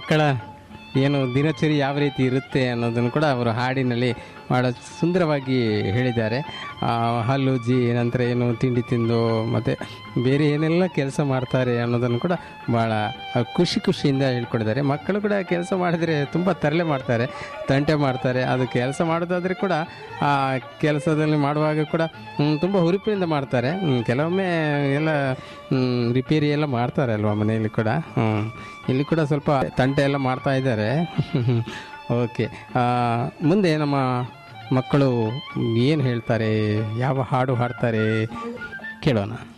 ಮಕ್ಕಳ ಏನು ದಿನಚರಿ ಯಾವ ರೀತಿ ಇರುತ್ತೆ ಅನ್ನೋದನ್ನು ಕೂಡ ಅವರು ಹಾಡಿನಲ್ಲಿ ಭಾಳ ಸುಂದರವಾಗಿ ಹೇಳಿದ್ದಾರೆ ಆ, ಹಲ್ಲುಜ್ಜಿ ನಂತರ ಏನು ತಿಂಡಿ ತಿಂದು ಮತ್ತು ಬೇರೆ ಏನೆಲ್ಲ ಕೆಲಸ ಮಾಡ್ತಾರೆ ಅನ್ನೋದನ್ನು ಕೂಡ ಭಾಳ ಖುಷಿ ಖುಷಿಯಿಂದ ಹೇಳ್ಕೊಡಿದ್ದಾರೆ ಮಕ್ಕಳು ಕೂಡ ಕೆಲಸ ಮಾಡಿದರೆ ತುಂಬ ತರಲೆ ಮಾಡ್ತಾರೆ ತಂಟೆ ಮಾಡ್ತಾರೆ ಅದು ಕೆಲಸ ಮಾಡೋದಾದರೆ ಕೂಡ ಆ ಕೆಲಸದಲ್ಲಿ ಮಾಡುವಾಗ ಕೂಡ ತುಂಬ ಹುರುಪಿನಿಂದ ಮಾಡ್ತಾರೆ ಹ್ಮ್, ಕೆಲವೊಮ್ಮೆ ಎಲ್ಲ ಹ್ಮ್, ರಿಪೇರಿ ಎಲ್ಲ ಮಾಡ್ತಾರೆ ಅಲ್ವಾ ಮನೆಯಲ್ಲಿ ಕೂಡ ಹ್ಮ್. ಇಲ್ಲಿ ಕೂಡ ಸ್ವಲ್ಪ ತಂಟೆ ಎಲ್ಲ ಮಾಡ್ತಾ ಇದ್ದಾರೆ ಓಕೆ ಮುಂದೆ ನಮ್ಮ ಮಕ್ಕಳು ಏನು ಹೇಳ್ತಾರೆ ಯಾವ ಹಾಡು ಹಾಡ್ತಾರೆ ಕೇಳೋಣ